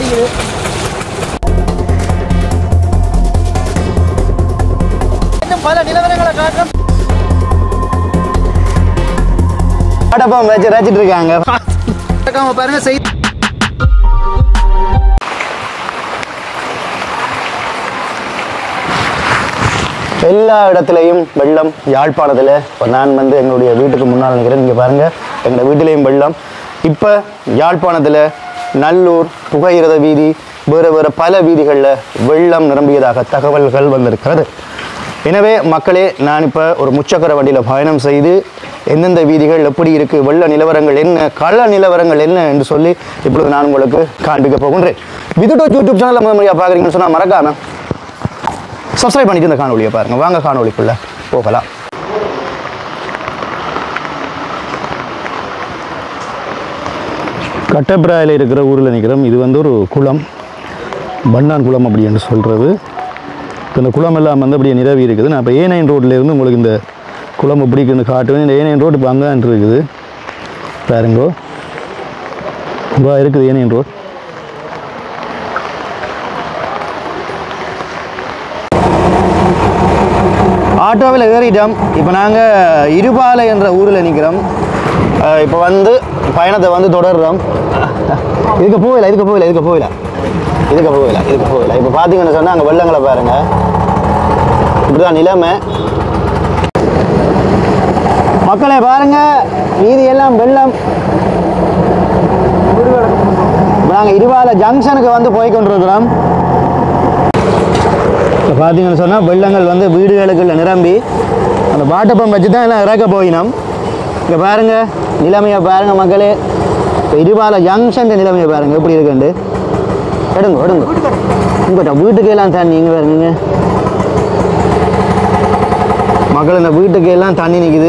அடிக்குது இன்னும் பல நிலவரங்களை காட்டுறோம் அடப்பம் வச்சு ரசிச்சிட்டு இருக்காங்க மறக்காம பாருங்க செய் எல்லா இடத்துலையும் வெள்ளம் யாழ்ப்பாணத்தில் இப்போ நான் வந்து எங்களுடைய வீட்டுக்கு முன்னால் நிற்கிறேன் நீங்கள் பாருங்கள் எங்கள் வீட்டிலையும் வெள்ளம் இப்போ யாழ்ப்பாணத்தில் நல்லூர் புகையிரத வீதி வேறு வேறு பல வீதிகளில் வெள்ளம் நிரம்பியதாக தகவல்கள் வந்திருக்கிறது எனவே மக்களே நான் இப்போ ஒரு முச்சக்கர வண்டியில் பயணம் செய்து எந்தெந்த வீதிகள் எப்படி இருக்குது வெள்ள நிலவரங்கள் என்ன கள நிலவரங்கள் என்ன என்று சொல்லி இப்பொழுது நான் உங்களுக்கு காண்பிக்க போகின்றேன் விதுடோ யூடியூப் சேனலில் முதல் முறையாக பார்க்குறீங்கன்னு சொன்னால் மறக்காமல் சப்ஸ்கிரைப் பண்ணிட்டு இந்த காணொலியை பாருங்கள் வாங்க காணொலிக்குள்ளே போகலாம் கட்டப்பிராயில் இருக்கிற ஊரில் நிற்கிறோம் இது வந்து ஒரு குளம் பன்னான் குளம் அப்படின்னு சொல்கிறது இப்போ இந்த குளம் எல்லாம் வந்து அப்படியே நிரவி இருக்குது நான் இப்போ ஏ நைன் ரோட்லேருந்து உங்களுக்கு இந்த குளம் எப்படி இருக்குன்னு காட்டுவேன் இந்த ஏ நைன் ரோடு இப்போ அங்கே தான் இருக்குது பாருங்கோ இங்கே இருக்குது ஏ நைன் ரோட் ஆட்டோவில் ஏறிட்டோம் இப்போ நாங்கள் இருபாலை என்ற ஊரில் நிற்கிறோம் இப்போ வந்து பயணத்தை வந்து தொடர்றோம் இதுக்கு போகல இதுக்கு போகல இதுக்கு போகல இதுக்கு போகல இதுக்கு போகல இப்போ பார்த்தீங்கன்னு சொன்னால் அங்கே வெள்ளங்களை பாருங்கள் இப்படிதான் நிலைமை மக்களை பாருங்க வீதி எல்லாம் வெள்ளம் இப்போ நாங்கள் இருபாலை ஜங்ஷனுக்கு வந்து போய் கொண்டிருக்கிறோம் இப்போ பார்த்தீங்கன்னு சொன்னால் வெள்ளங்கள் வந்து வீடுகளுக்குள்ள நிரம்பி அந்த வாட்டப்பம் வச்சு தான் எல்லாம் இறக்க போயினோம் இங்கே பாருங்கள் நிலைமையை பாருங்கள் மக்களே இப்போ இருபால ஜங்ஷன் நிலைமையை பாருங்கள் எப்படி இருக்குண்டு எடுங்க எடுங்க உங்கள்கிட்ட வீட்டுக்கு எல்லாம் தண்ணி இங்கே பாருங்க மக்கள் இந்த வீட்டுக்கு எல்லாம் தண்ணி நிற்குது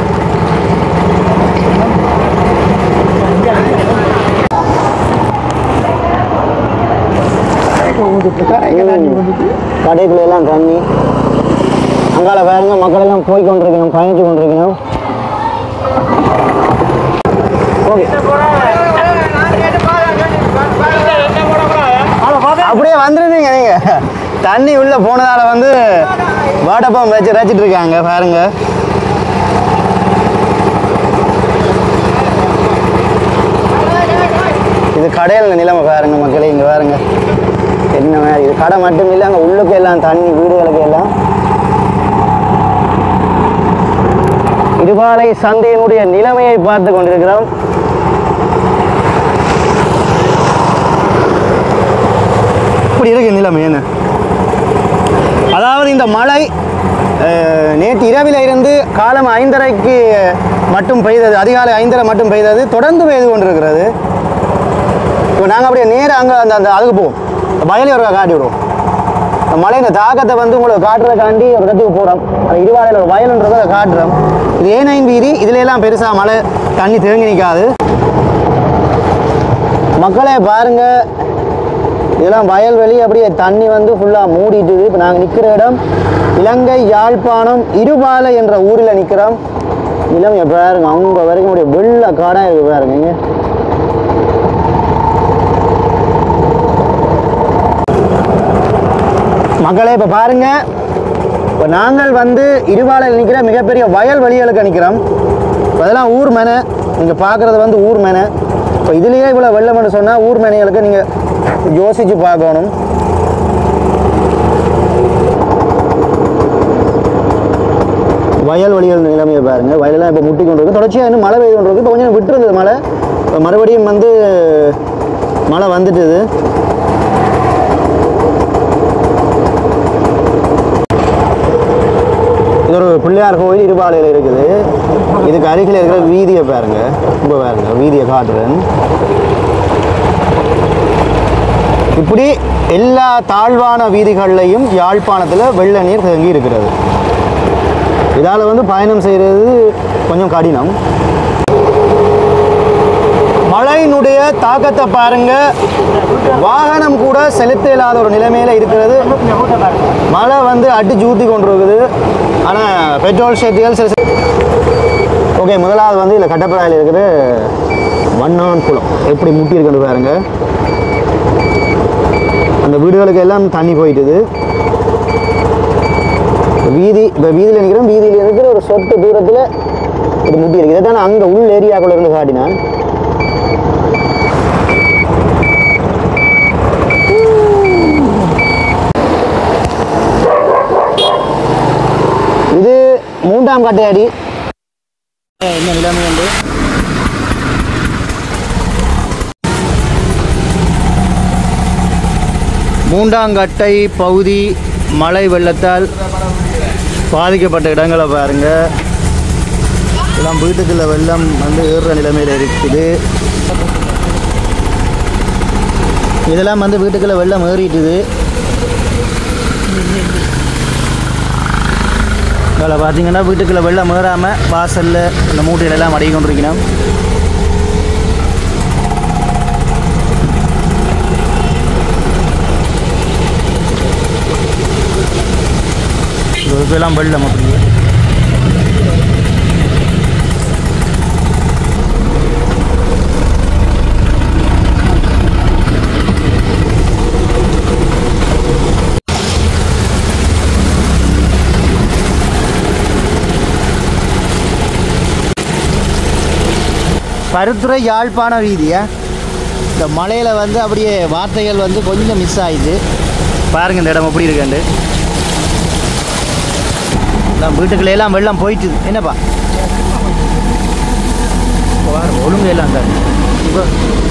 கடைக்குள்ள எல்லாம் தண்ணி அங்கால பாருங்க மக்கள் எல்லாம் போய் கொண்டிருக்கணும் பயணித்து கொண்டிருக்கணும் ஓகே அப்படியே வந்துருந்தீங்க நீங்க தண்ணி உள்ள போனதால வந்து வாட்டப்பம் வச்சு ரசிச்சிட்டு இருக்காங்க பாருங்க இது கடையில் நிலைமை பாருங்க மக்களே இங்க பாருங்க என்ன மாதிரி இது கடை மட்டும் இல்லை அங்கே உள்ளுக்கு எல்லாம் தண்ணி வீடுகளுக்கு எல்லாம் இருபாலை சந்தையினுடைய நிலைமையை பார்த்து கொண்டிருக்கிறோம் இப்படி இருக்கு நிலைமை என்ன அதாவது இந்த மழை அஹ், நேற்று இரவில் இருந்து காலம் ஐந்தரைக்கு மட்டும் பெய்தது அதிகாலை ஐந்தரை மட்டும் பெய்தது தொடர்ந்து பெய்து கொண்டிருக்கிறது இப்போ நாங்கள் அப்படியே நேராக அங்கே அந்த அந்த அதுக்கு போவோம் வயலே ஒரு காட்டி விடுவோம் இந்த மழையின் தாக்கத்தை வந்து உங்களுக்கு காட்டுறதுக்காண்டி ஒரு இடத்துக்கு போகிறோம் அது இருவாளையில் ஒரு வயலுன்றதை காட்டுறோம் இது ஏனையின் வீதி இதுல எல்லாம் பெருசாக மழை தண்ணி தேங்கி நிற்காது மக்களே பாருங்க இதெல்லாம் வயல்வெளி அப்படியே தண்ணி வந்து ஃபுல்லாக மூடிட்டுது இப்போ நாங்கள் நிற்கிற இடம் இலங்கை யாழ்ப்பாணம் இருபாலை என்ற ஊரில் நிற்கிறோம் நிலைமையை பாருங்க அவங்க வரைக்கும் அப்படியே வெள்ள காடாக இருக்கு பாருங்க இங்க. மக்களே இப்போ பாருங்க இப்போ நாங்கள் வந்து இருபாலையில் நிற்கிற மிகப்பெரிய வயல் வெளிகளுக்கு நிற்கிறோம் இப்போ அதெல்லாம் ஊர் மனை நீங்கள் பார்க்குறது வந்து ஊர் மனை இப்போ இதுலேயே இவ்வளோ வெள்ளம்னு சொன்னால் ஊர் மனைகளுக்கு நீங்கள் யோசித்து பார்க்கணும் வயல் வழிகள் நிலைமையை பாருங்க வயலெல்லாம் இப்போ முட்டி கொண்டு இருக்கு தொடர்ச்சியாக இன்னும் மழை பெய்து கொண்டு இருக்கு இப்போ கொஞ்சம் விட்டுருந்தது மழை இப்போ மறுபடியும் வந்து மழை வந்துட்டுது இது ஒரு பிள்ளையார் கோயில் இருபாலையில் இருக்குது இதுக்கு அருகில் இருக்கிற வீதியை பாருங்க இப்போ பாருங்க வீதியை காட்டுறேன் இப்படி எல்லா தாழ்வான வீதிகள்லையும் யாழ்ப்பாணத்தில் வெள்ள நீர் தேங்கி இருக்கிறது இதால் வந்து பயணம் செய்கிறது கொஞ்சம் கடினம் மழையினுடைய தாக்கத்தை பாருங்க வாகனம் கூட செலுத்த இல்லாத ஒரு நிலைமையில இருக்கிறது மழை வந்து அடிச்சு ஊற்றி கொண்டு இருக்குது ஆனால் பெட்ரோல் ஷெட்டுகள் சில ஓகே முதலாவது வந்து இதில் கட்டப்படாயில் இருக்கிற வண்ணான் குளம் எப்படி முட்டி இருக்குன்னு பாருங்க இந்த வீடுகளுக்கு எல்லாம் தண்ணி போயிட்டுது இப்ப வீதி இப்போ வீதியில் நிற்கிறோம் வீதியில் இருக்கிற ஒரு சொட்டு தூரத்தில் இது முட்டி இருக்குது இதை தான் அங்கே உள் ஏரியாக்குள்ள இருந்து காட்டினான் இது மூன்றாம் கட்டையாடி என்ன நிலைமை வந்து மூண்டாங்கட்டை பகுதி மழை வெள்ளத்தால் பாதிக்கப்பட்ட இடங்களை பாருங்க எல்லாம் வீட்டுக்குள்ள வெள்ளம் வந்து ஏறுற நிலைமையில் இருக்குது இதெல்லாம் வந்து வீட்டுக்குள்ள வெள்ளம் ஏறிட்டுது இதில் பார்த்தீங்கன்னா வீட்டுக்குள்ள வெள்ளம் ஏறாமல் வாசலில் இந்த மூட்டையில எல்லாம் அடங்கி கொண்டிருக்கணும் இதெல்லாம் வெள்ளம் அப்படியே பருத்துறை யாழ்ப்பாண வீதியா இந்த மலையில் வந்து அப்படியே வார்த்தைகள் வந்து கொஞ்சம் மிஸ் ஆயிடுது பாருங்க இந்த இடம் எப்படி இருக்காண்டு எல்லாம் வீட்டுக்குள்ள எல்லாம் வெள்ளம் போயிட்டு என்னப்பா இப்ப பாருங்க, ஒழுங்கு எல்லாம் தான் இப்போ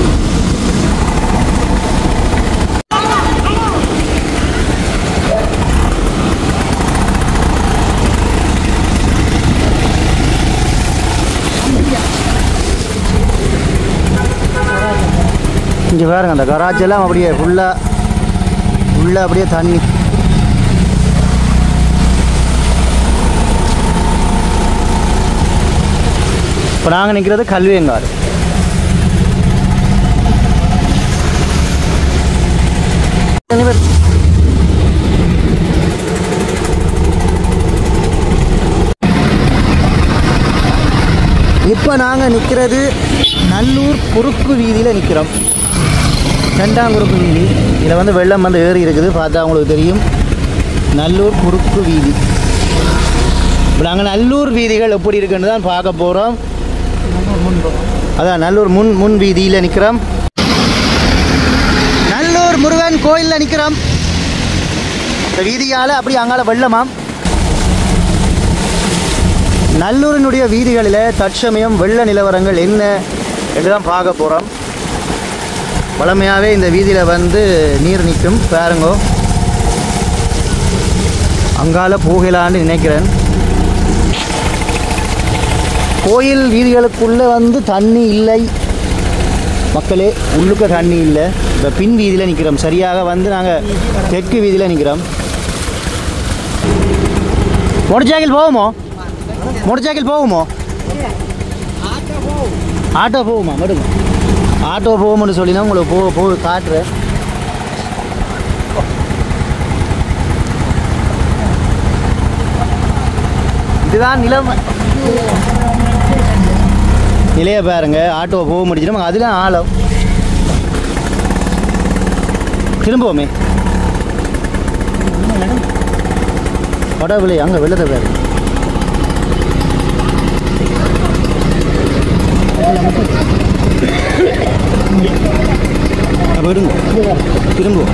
இங்கே பாருங்க அந்த கராஜ் எல்லாம் அப்படியே ஃபுல்லாக ஃபுல்லாக அப்படியே தண்ணி இப்போ நாங்கள் நிற்கிறது கல்வியங்காடு இப்போ நாங்கள் நிற்கிறது நல்லூர் குறுக்கு வீதியில் நிற்கிறோம் ரெண்டாம் குறுக்கு வீதி இதில் வந்து வெள்ளம் வந்து ஏறி இருக்குது பார்த்தா உங்களுக்கு தெரியும் நல்லூர் குறுக்கு வீதி இப்போ நாங்கள் நல்லூர் வீதிகள் எப்படி இருக்குன்னு தான் பார்க்க போகிறோம் அதான் நல்லூர் முன் முன் வீதியில் நிற்கிறோம் நல்லூர் முருகன் கோயிலில் நிற்கிறோம் இந்த வீதியால் அப்படி அங்கால வெள்ளமாம் நல்லூரினுடைய வீதிகளில் தற்சமயம் வெள்ள நிலவரங்கள் என்ன என்று தான் பார்க்க போகிறோம் வளமையாகவே இந்த வீதியில் வந்து நீர் நிற்கும் பாருங்கோ அங்கால போகலான்னு நினைக்கிறேன் கோயில் வீதிகளுக்குள்ளே வந்து தண்ணி இல்லை மக்களே உள்ளுக்க தண்ணி இல்லை இப்போ பின் வீதியில் நிற்கிறோம் சரியாக வந்து நாங்கள் தெற்கு வீதியில் நிற்கிறோம் மோட்டர் சைக்கிள் போகுமோ மோட்டர் சைக்கிள் போகுமோ ஆட்டோ போகுமா மட்டும் ஆட்டோ போகும்னு சொல்லி தான் உங்களுக்கு போ போ காட்டுறேன் இதுதான் நிலைமை நிலைய பாருங்க ஆட்டோ போக முடிஞ்சிடும் அதில் ஆழம் திரும்புவோமே வடவில்லை அங்கே வெள்ளத்தை பாரு அப்ப விடுங்க திரும்புவோம்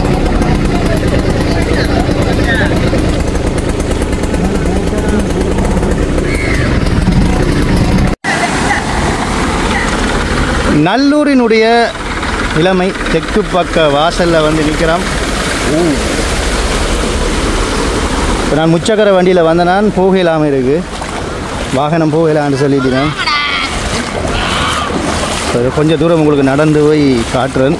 நல்லூரினுடைய நிலைமை தெற்கு பக்க வாசலில் வந்து நிற்கிறோம் ஊ இப்போ நான் முச்சக்கர வண்டியில் வந்த நான் போகலாமல் இருக்கு வாகனம் போகலான்னு சொல்லிட்டேன் ஒரு கொஞ்சம் தூரம் உங்களுக்கு நடந்து போய் காட்டுறேன்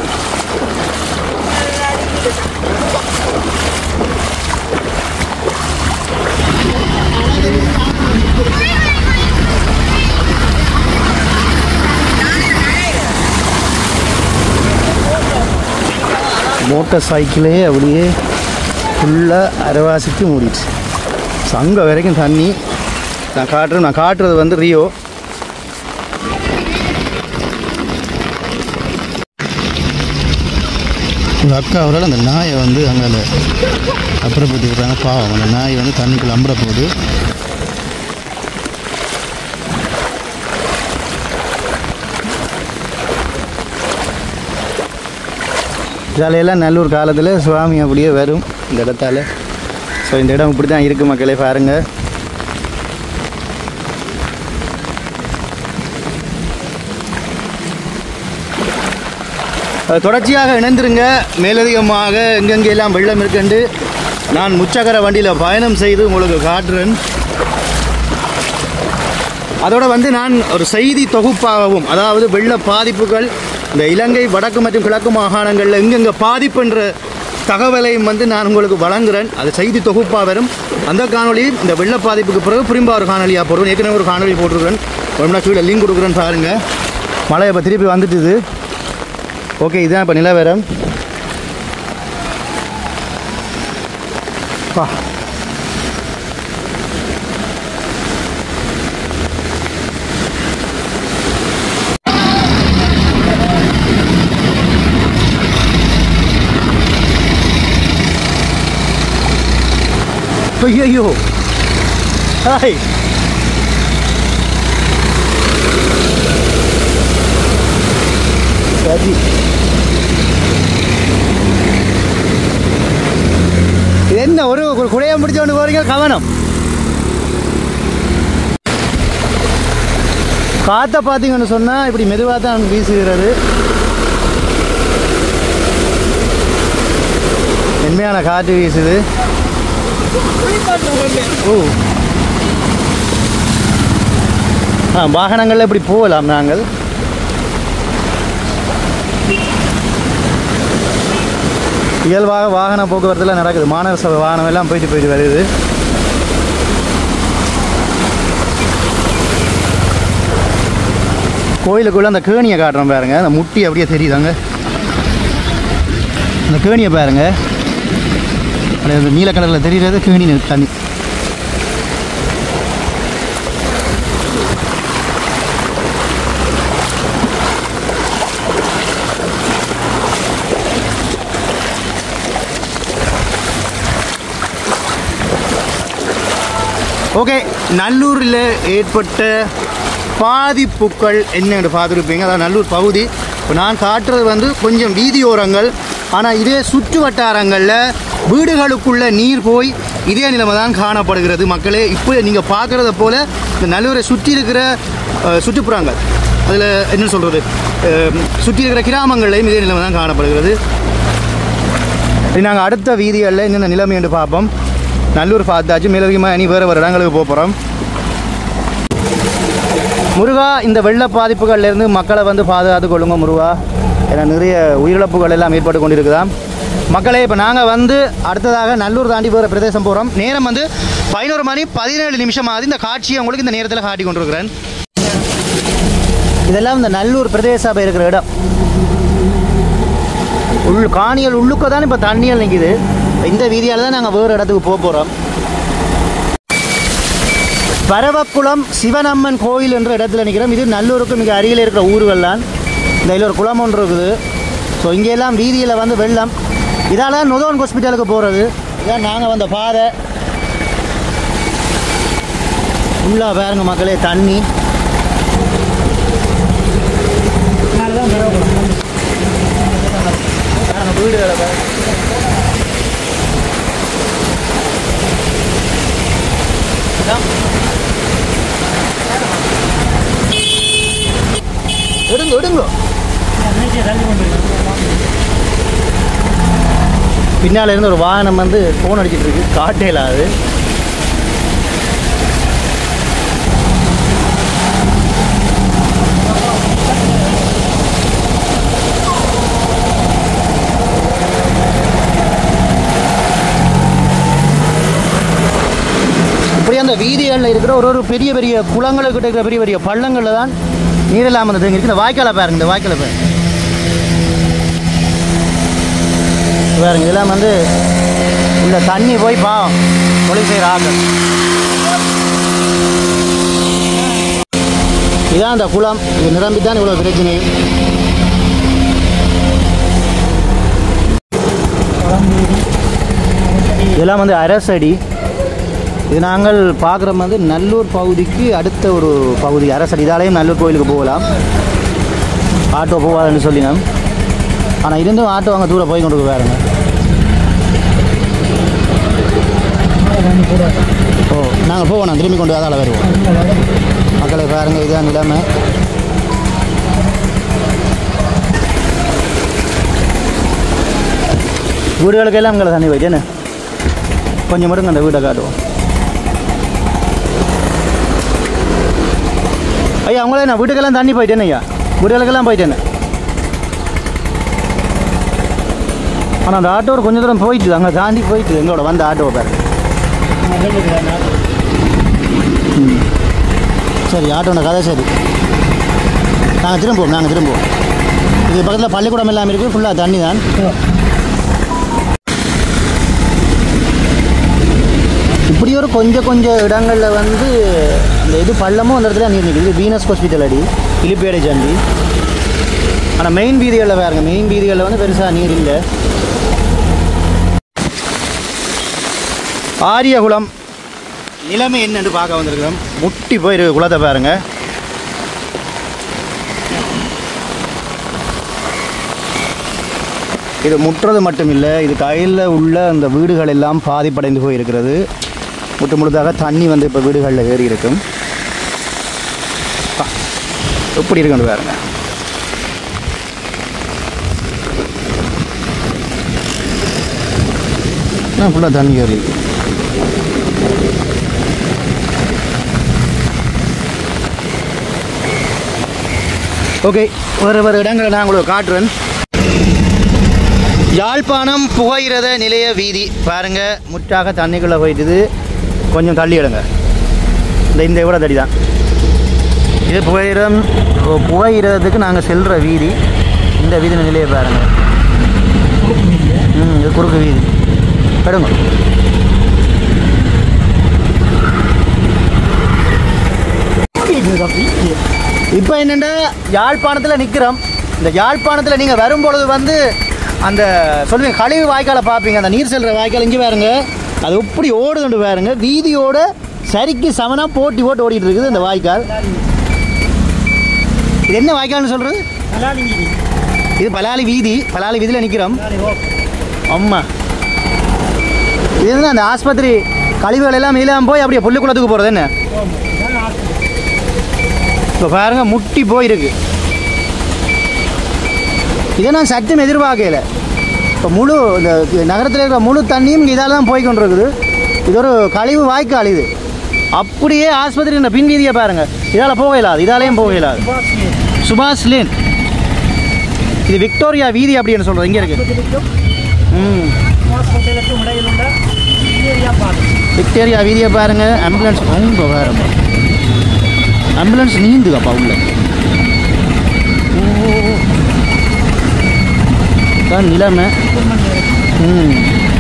மோட்டார் சைக்கிளே அப்படியே ஃபுல்லாக அரைவாசிக்கு மூடிடுச்சு ஸோ அங்கே வரைக்கும் தண்ணி நான் காட்டுறேன் நான் காட்டுறது வந்து ரியோ ஒரு அக்கா அவரால் அந்த நாயை வந்து அங்கே அப்புறப்படுத்தி விட்றாங்க பாவம் அந்த நாய் வந்து தண்ணிக்குள்ள அம்பட போகுது ஜாலியெல்லாம் நல்லூர் காலத்தில் சுவாமி அப்படியே வரும் இந்த இடத்தால ஸோ இந்த இடம் இப்படி தான் இருக்குது மக்களே பாருங்கள் அஹ் தொடர்ச்சியாக இணைந்திருங்க மேலதிகமாக எங்கெங்கெல்லாம் வெள்ளம் இருக்குண்டு நான் முச்சக்கர வண்டியில் பயணம் செய்து உங்களுக்கு காட்டுறேன் அதோட வந்து நான் ஒரு செய்தி தொகுப்பாகவும் அதாவது வெள்ள பாதிப்புகள் இந்த இலங்கை வடக்கு மற்றும் கிழக்கு மாகாணங்களில் எங்கெங்கே பாதிப்புன்ற தகவலையும் வந்து நான் உங்களுக்கு வழங்குறேன் அது செய்தி தொகுப்பாக வரும் அந்த காணொளியும் இந்த வெள்ள பாதிப்புக்கு பிறகு புரிம்பா ஒரு காணொலியாக போடுவேன் ஏற்கனவே ஒரு காணொலி போட்டிருக்கிறேன் ஒரு கீழே லிங்க் கொடுக்குறேன்னு பாருங்கள் மழை இப்போ திருப்பி வந்துட்டுது ஓகே இதுதான் இப்போ நிலவரம் பா ஐயோ ஹாய் சரி இது என்ன ஒரு ஒரு குடையை முடிச்சு கொண்டு போறீங்க கவனம் காற்றை பார்த்தீங்கன்னு சொன்னால் இப்படி மெதுவாக தான் வீசுகிறது மென்மையான காற்று வீசுது ஓ ஆ வாகனங்களில் இப்படி போகலாம் நாங்கள் இயல்பாக வாகன போக்குவரத்தில் நடக்குது மாநகர சபை வாகனம் எல்லாம் போயிட்டு போயிட்டு வருது கோயிலுக்குள்ள அந்த கேணியை காட்டுறோம் பாருங்க அந்த முட்டி அப்படியே தெரியுதாங்க அந்த கேணியை பாருங்க அப்படியே அந்த நீல கலரில் தெரிகிறது கேணி தண்ணி ஓகே நல்லூரில் ஏற்பட்ட பாதிப்புகள் என்னென்னு பார்த்துருப்பீங்க அதாவது நல்லூர் பகுதி இப்போ நான் காட்டுறது வந்து கொஞ்சம் வீதியோரங்கள் ஆனால் இதே சுற்று வட்டாரங்களில் வீடுகளுக்குள்ள நீர் போய் இதே நிலைமை தான் காணப்படுகிறது மக்களே இப்போ நீங்கள் பார்க்குறத போல் இந்த நல்லூரை சுற்றி இருக்கிற அஹ், சுற்றுப்புறங்கள் அதில் என்ன சொல்கிறது சுற்றி இருக்கிற கிராமங்கள்லையும் இதே நிலைமை தான் காணப்படுகிறது நாங்கள் அடுத்த வீதிகளில் என்னென்ன நிலைமை என்று பார்ப்போம் நல்லூர் பார்த்தாச்சு மேலதிகமாக இனி வேறு வேறு இடங்களுக்கு போக போகிறோம் முருகா இந்த வெள்ள பாதிப்புகள்லேருந்து மக்களை வந்து பாதுகாத்து கொள்ளுங்க முருகா ஏன்னா நிறைய உயிரிழப்புகள் எல்லாம் ஏற்பட்டு கொண்டிருக்குதாம் மக்களே இப்போ நாங்கள் வந்து அடுத்ததாக நல்லூர் தாண்டி போகிற பிரதேசம் போகிறோம் நேரம் வந்து பதினோரு மணி பதினேழு நிமிஷம் ஆகுது இந்த காட்சியை உங்களுக்கு இந்த நேரத்தில் காட்டி கொண்டிருக்கிறேன் இதெல்லாம் இந்த நல்லூர் பிரதேச சபை இருக்கிற இடம் உள் காணியல் உள்ளுக்க தான் இப்போ தண்ணியல் நிற்கிது இந்த வீதியால் தான் நாங்கள் வேறு இடத்துக்கு போக போகிறோம் பரவக்குளம் சிவனம்மன் கோயில் என்ற இடத்துல நிற்கிறோம் இது நல்லூருக்கு மிக அருகில் இருக்கிற ஊர்கள் தான் இந்த இதில் ஒரு குளம் ஒன்று இருக்குது ஸோ இங்கெல்லாம் வீதியில் வந்து வெள்ளம் இதால் தான் நுதவன் ஹாஸ்பிட்டலுக்கு போகிறது இதான் நாங்கள் வந்த பாதை உள்ளா பாருங்க மக்களே தண்ணி பாருங்க வீடுகளை பாருங்க இதான். எடுங்க எடுங்க பின்னால் இருந்து ஒரு வாகனம் வந்து ஃபோன் அடிச்சிட்டு இருக்கு காட்டேல அது இப்படி அந்த வீதிகளில் இருக்கிற ஒரு ஒரு பெரிய பெரிய குளங்களுக்கு இருக்கிற பெரிய பெரிய பள்ளங்களில் தான் நீரெல்லாம் வந்து தேங்கி இருக்கு இந்த வாய்க்காலை பாருங்க இந்த வாய்க்காலை பாருங்க பாருங்க இதெல்லாம் வந்து உள்ள தண்ணி போய் பாவம் தொழில் செய்கிற ஆக்கள் இதான் அந்த குளம் இது நிரம்பி தான் இவ்வளோ பிரச்சனை இதெல்லாம் வந்து அரசடி இது நாங்கள் பார்க்குற வந்து நல்லூர் பகுதிக்கு அடுத்த ஒரு பகுதி அரசடி இதாலேயும் நல்லூர் கோயிலுக்கு போகலாம் ஆட்டோ போகாதுன்னு சொல்லினோம் ஆனால் இருந்தும் ஆட்டோ அங்கே தூரம் போய் கொண்டு பாருங்க ஓ நாங்கள் போவோம் திரும்பி கொண்டு அதால் வருவோம் மக்களை பாருங்க இதுதான் நிலைமை வீடுகளுக்கெல்லாம் இங்கே தண்ணி போயிட்டு என்ன கொஞ்சம் மட்டும் அந்த வீடை காட்டுவோம் ஐயா அவங்களே நான் வீட்டுக்கெல்லாம் தண்ணி போயிட்டேன்னு ஐயா வீடுகளுக்கெல்லாம் போயிட்டேன்னு ஆனால் அந்த ஆட்டோ கொஞ்சம் தூரம் போயிட்டு அங்கே தாண்டி போயிட்டு எங்களோட வந்த ஆட்டோ பாரு ம். சரி ஆட்டோட கதை சரி நாங்கள் திரும்புவோம் நாங்கள் திரும்புவோம் இது பக்கத்தில் பள்ளிக்கூடம் எல்லாம் இருக்குது ஃபுல்லாக தண்ணி தான் இப்படி ஒரு கொஞ்சம் கொஞ்சம் இடங்களில் வந்து அந்த இது பள்ளமும் அந்த இடத்துல நீர் நிற்குது இது வீனஸ் ஹாஸ்பிட்டல் அடி இலிப்பேடை சந்தி ஆனால் மெயின் வீதிகளில் பாருங்க மெயின் வீதிகளில் வந்து பெருசாக நீர் இல்லை ஆரியகுளம் நிலைமை என்னன்னு பார்க்க வந்திருக்கிறோம் முட்டி போயிருக்கு குளத்தை பாருங்க இது முட்டுறது மட்டும் இல்லை இது கையில் உள்ள அந்த வீடுகள் எல்லாம் பாதிப்படைந்து போயிருக்கிறது முட்டு முழுதாக தண்ணி வந்து இப்போ வீடுகளில் ஏறி இருக்கும் பா, எப்படி இருக்குன்னு பாருங்க ஃபுல்லாக தண்ணி ஏறி இருக்கு ஓகே ஒரு ஒரு இடங்களை நான் உங்களுக்கு காட்டுறேன் யாழ்ப்பாணம் புகையிரத நிலைய வீதி பாருங்க முற்றாக தண்ணிக்குள்ளே போயிட்டுது கொஞ்சம் தள்ளி எடுங்க இந்த இந்த இவ்வளோ தடி தான் இது புகையிரம் புகையிரதத்துக்கு நாங்கள் செல்கிற வீதி இந்த வீதி நிலையை பாருங்க ம் இது குறுக்கு வீதி எடுங்க இப்போ என்னென்னா யாழ்ப்பாணத்தில் நிற்கிறோம் இந்த யாழ்ப்பாணத்தில் நீங்கள் வரும்பொழுது வந்து அந்த சொல்லுவீங்க கழிவு வாய்க்காலை பார்ப்பீங்க அந்த நீர் செல்கிற வாய்க்கால் இங்கே பாருங்க அது எப்படி ஓடுதுண்டு பாருங்க வீதியோட சரிக்கு சமனாக போட்டி போட்டு ஓடிட்டு இருக்குது இந்த வாய்க்கால் இது என்ன வாய்க்கால்னு சொல்கிறது இது பலாலி வீதி பலாலி வீதியில் நிற்கிறோம் அம்மா இது என்ன அந்த ஆஸ்பத்திரி கழிவுகள் எல்லாம் இல்லாமல் போய் அப்படியே புல்லுக்குளத்துக்கு போகிறது என்ன இப்போ பாருங்க முட்டி போயிருக்கு இதை நான் சட்டம் எதிர்பார்க்கல இப்போ முழு இந்த நகரத்தில் இருக்கிற முழு தண்ணியும் இதால் தான் போய் கொண்டிருக்குது இது ஒரு கழிவு வாய்க்கால் இது அப்படியே ஆஸ்பத்திரி இந்த பின் வீதியை பாருங்க இதால் போக இயலாது இதாலேயும் போக இயலாது சுபாஷ் லேன் இது விக்டோரியா வீதி அப்படின்னு சொல்கிறது இங்கே இருக்கு ம் விக்டோரியா வீதியை பாருங்க ஆம்புலன்ஸ் ரொம்ப பாருங்க ஆம்புலன்ஸ் நீந்துக்கப்பா உள்ள ஓ. தான் நிலைமை ம்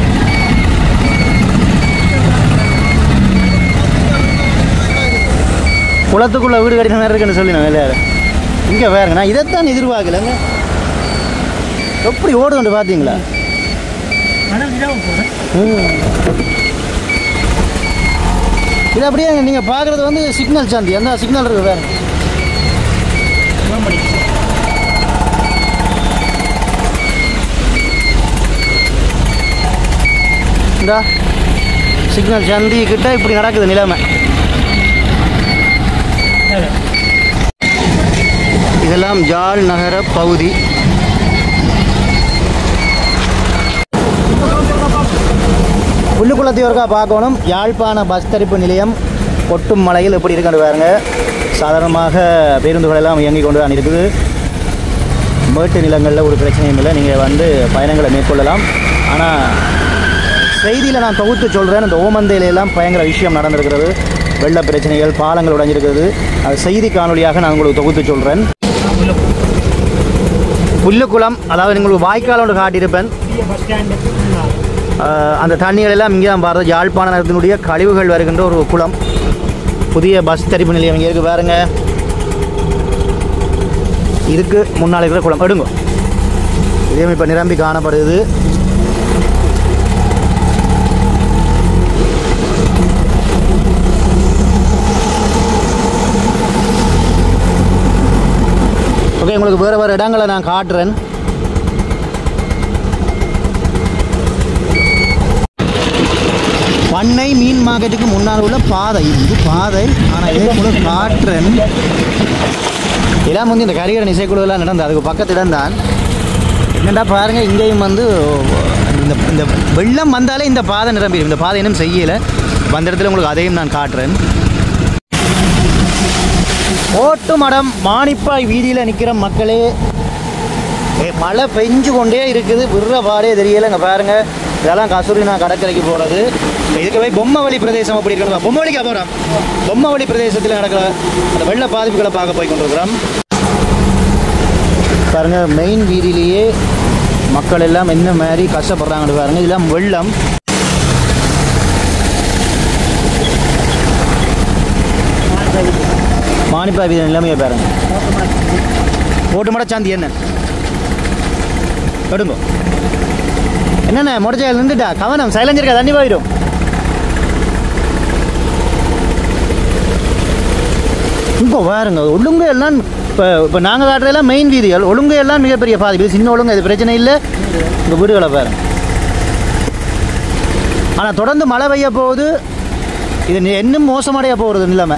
குளத்துக்குள்ள வீடு கட்டின மாதிரி இருக்குன்னு சொல்லி நான் வேலையாரு இங்கே வேறுங்க நான் இதைத்தான் எதிர்பார்க்கலங்க எப்படி ஓடுதுண்டு பார்த்தீங்களா ம். இது அப்படியே நீங்கள் பார்க்குறது வந்து சிக்னல் சாந்தி அந்த சிக்னல் இருக்குது வேறு இந்தா சிக்னல் சந்தி கிட்ட இப்படி நடக்குது நிலைமை இதெல்லாம் ஜாழ் நகர பகுதி புல்லுக்குளத்தை ஒருக்கா பார்க்கணும் யாழ்ப்பாண பஸ் தரிப்பு நிலையம் கொட்டும் மலையில் எப்படி இருக்குன்னு பாருங்க சாதாரணமாக பேருந்துகள் எல்லாம் இயங்கிக் கொண்டு தான் இருக்குது மேட்டு நிலங்களில் ஒரு பிரச்சனையும் இல்லை நீங்கள் வந்து பயணங்களை மேற்கொள்ளலாம் ஆனால் செய்தியில் நான் தொகுத்து சொல்கிறேன் இந்த ஓமந்தையில எல்லாம் பயங்கர விஷயம் நடந்திருக்கிறது வெள்ள பிரச்சனைகள் பாலங்கள் உடைஞ்சிருக்கிறது அது செய்தி காணொலியாக நான் உங்களுக்கு தொகுத்து சொல்கிறேன் புல்லுக்குளம் அதாவது உங்களுக்கு வாய்க்கால் ஒன்று காட்டியிருப்பேன் ஆஹ் அந்த தண்ணிகள் எல்லாம் இங்கே தான் பாருது யாழ்ப்பாண நகரத்தினுடைய கழிவுகள் வருகின்ற ஒரு குளம் புதிய பஸ் தரிப்பு நிலையம் இங்கே இருக்கு பாருங்க இதுக்கு முன்னால் இருக்கிற குளம் எடுங்க இதே இப்போ நிரம்பி காணப்படுது உங்களுக்கு வேறு வேறு இடங்களை நான் காட்டுறேன் பண்ணை மீன் மார்க்கெட்டுக்கு முன்னால் உள்ள பாதை இது பாதை ஆனால் இதே போல காட்டுறேன் இதெல்லாம் வந்து இந்த கரிகரன் இசைக்குழுவெல்லாம் நடந்தது அதுக்கு பக்கத்து இடம்தான் என்னடா பாருங்க இங்கேயும் வந்து இந்த இந்த வெள்ளம் வந்தாலே இந்த பாதை நிரம்பிடும் இந்த பாதை இன்னும் செய்யலை வந்த இடத்துல உங்களுக்கு அதையும் நான் காட்டுறேன் ஓட்டு மடம் மானிப்பாய் வீதியில் நிற்கிற மக்களே ஏ, மழை பெஞ்சு கொண்டே இருக்குது விடுற பாடே தெரியல இங்கே பாருங்க இதெல்லாம் கசூரினா கடற்கரைக்கு போகிறது இதுக்கு போய் பொம்மவழி பிரதேசம் அப்படி இருக்கணும் பொம்மவழிக்கு போகிறோம் பொம்மவழி பிரதேசத்தில் நடக்கிற அந்த வெள்ள பாதிப்புகளை பார்க்க போய் கொண்டிருக்கிறோம் பாருங்க மெயின் வீதியிலேயே மக்கள் எல்லாம் என்ன மாதிரி கஷ்டப்படுறாங்கன்னு பாருங்க இதெல்லாம் வெள்ளம் மானிப்பா வீதி நிலைமையை பாருங்க ஓட்டு மட சாந்தி என்ன எடுங்கோ என்னண்ணே முடிச்சா நின்றுட்டா கவனம் சைலஞ்சருக்கா தண்ணி போயிடும் இப்போ பாருங்க ஒழுங்கு எல்லாம் இப்போ இப்போ நாங்கள் காட்டுறதெல்லாம் மெயின் வீதிகள் ஒழுங்கு எல்லாம் மிகப்பெரிய பாதிப்பு இது சின்ன ஒழுங்கு இது பிரச்சனை இல்லை இந்த வீடுகளை பாருங்க ஆனால் தொடர்ந்து மழை பெய்ய போகுது இது நி- இன்னும் மோசமடைய போகிறது நிலைமை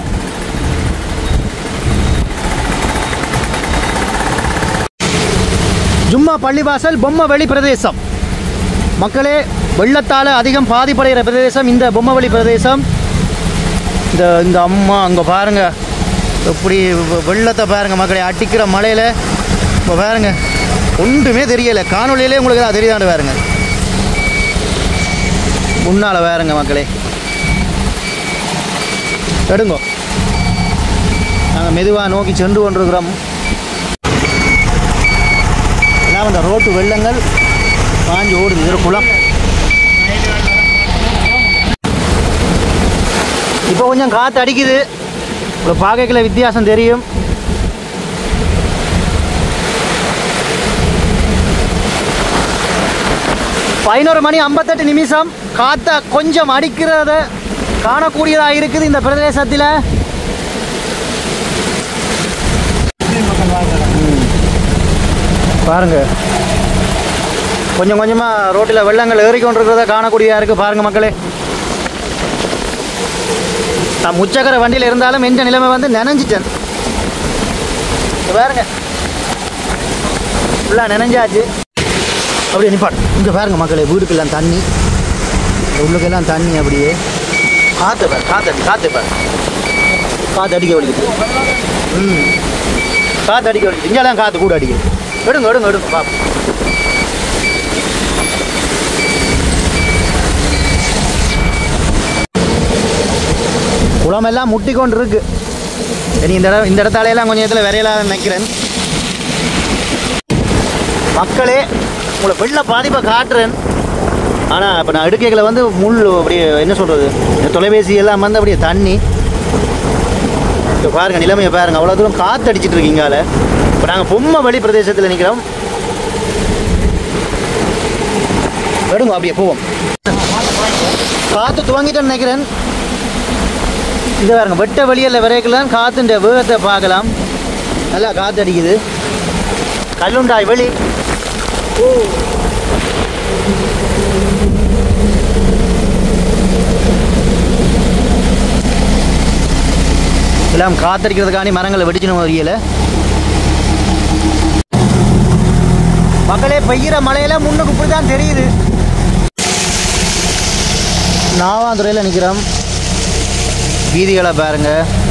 ஜும்மா பள்ளிவாசல் பொம்மவெளி பிரதேசம் மக்களே வெள்ளத்தால் அதிகம் பாதிப்படைகிற பிரதேசம் இந்த பொம்மவெளி பிரதேசம் இந்த இந்த அம்மா அங்கே பாருங்க எப்படி வெ- வெள்ளத்தை பாருங்க மக்களே அடிக்கிற மழையில் இப்போ பாருங்க ஒன்றுமே தெரியலை காணொலியிலே உங்களுக்கு தான் தெரியாண்டு பாருங்க முன்னால் பாருங்க மக்களே எடுங்கோ நாங்கள் மெதுவாக நோக்கி சென்று கொண்டிருக்கிறோம் எல்லாம் இந்த ரோட்டு வெள்ளங்கள் பாஞ்சு ஓடுது இது ஒரு குளம் இப்போ கொஞ்சம் காற்று அடிக்குது ஒரு பார்க்கல வித்தியாசம் தெரியும் பதினோரு மணி ஐம்பத்தெட்டு நிமிஷம் காற்ற கொஞ்சம் அடிக்கிறத காணக்கூடியதாக இருக்குது இந்த பிரதேசத்தில் பாருங்க கொஞ்சம் கொஞ்சமாக ரோட்டில் வெள்ளங்கள் ஏறிக்கொண்டிருக்கிறத காணக்கூடியதாக இருக்குது பாருங்க மக்களே நான் முச்சக்கர வண்டியில் இருந்தாலும் எந்த நிலைமை வந்து நினைஞ்சிட்டேன் இங்க பாருங்க ஃபுல்லாக நினைஞ்சாச்சு அப்படியே நிப்பாடு இங்கே பாருங்க மக்களே வீடுக்கெல்லாம் தண்ணி இந்த உள்ளுக்கெல்லாம் தண்ணி அப்படியே காற்று பாரு காற்று அடி காற்று பாரு காற்று அடிக்க வலிக்குது ம் காற்று அடிக்க வலிக்குது இங்கெல்லாம் காற்று கூட அடிக்குது எடுங்க எடுங்க எடுங்க பாப்போம் குளமெல்லாம் முட்டி கொண்டு இருக்கு இனி இந்த இடம் இந்த இடத்தாலையெல்லாம் கொஞ்சம் இடத்துல விரையலாத நினைக்கிறேன் மக்களே உங்களை வெள்ள பாதிப்பை காட்டுறேன் ஆனால் இப்போ நான் அடுக்கைகளை வந்து முள் அப்படியே என்ன சொல்கிறது இந்த தொலைபேசி எல்லாம் வந்து அப்படியே தண்ணி இப்போ பாருங்கள் நிலைமையை பாருங்கள் அவ்வளோ தூரம் காற்று அடிச்சிட்டு இருக்கீங்கால இப்போ நாங்கள் பொம்மை வழி பிரதேசத்தில் நிற்கிறோம் எடுங்க அப்படியே போவோம் காற்று துவங்கிட்டேன்னு நினைக்கிறேன் இது பாருங்க வெட்ட வெளியில் விரைக்கலாம் காற்றுன்ற வேகத்தை பார்க்கலாம் நல்லா காற்று அடிக்குது கல்லுண்டாய் வெளி ஓ எல்லாம் காத்தடிக்கிறதுக்காண்டி மரங்களை வெடிச்சுன்னு வரையில மக்களே பெய்கிற மழையில முன்னுக்கு இப்படி தான் தெரியுது நாவாந்துறையில் நிற்கிறோம் வீதிகளை பாருங்க